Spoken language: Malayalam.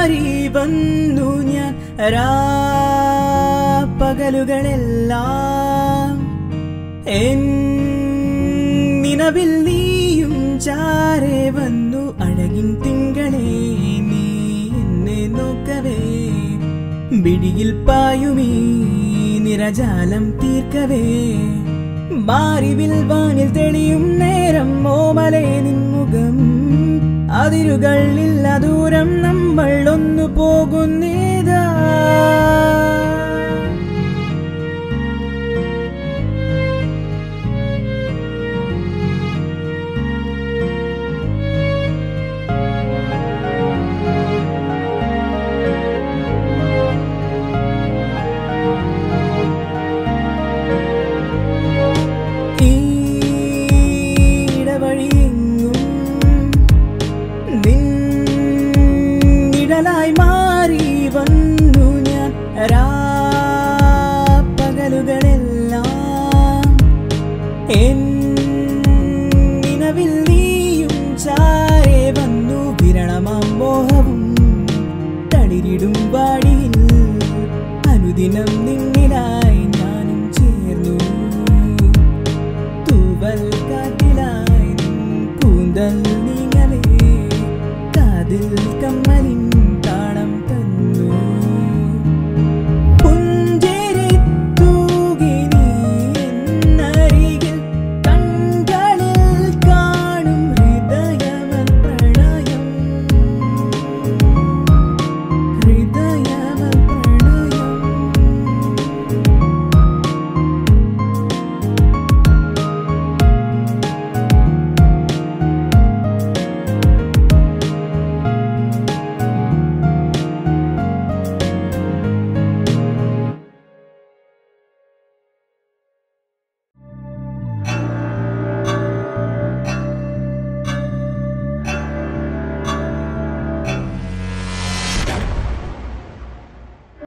മാറി വന്നു ഞാൻ പകലുകളെല്ലാം എൻ നിലവിൽ നീയും ചാരെ വന്നു അഴകിൻ തിങ്കളെ നീ എന്നെ നോക്കവേ പിടിയിൽ പായുമീ നിരജാലം തീർക്കവേ മാറിവിൽ വാനിൽ തെളിയും നേരം ഓമലെ നിൻമുഖം അതിരുകൾ ഇല്ല ദൂരം നമ്മൾ ഒന്നു പോകുന്നേതാ ഈടവഴിയെങ്ങും നിൻ നിഴലായി മാറി വന്നു ഞാൻ പകലുകളെല്ലാം എൻ നിലവിൽ നീയും ചാരെ വന്നു വിരണമാം മോഹവും തളിരിടും വാടി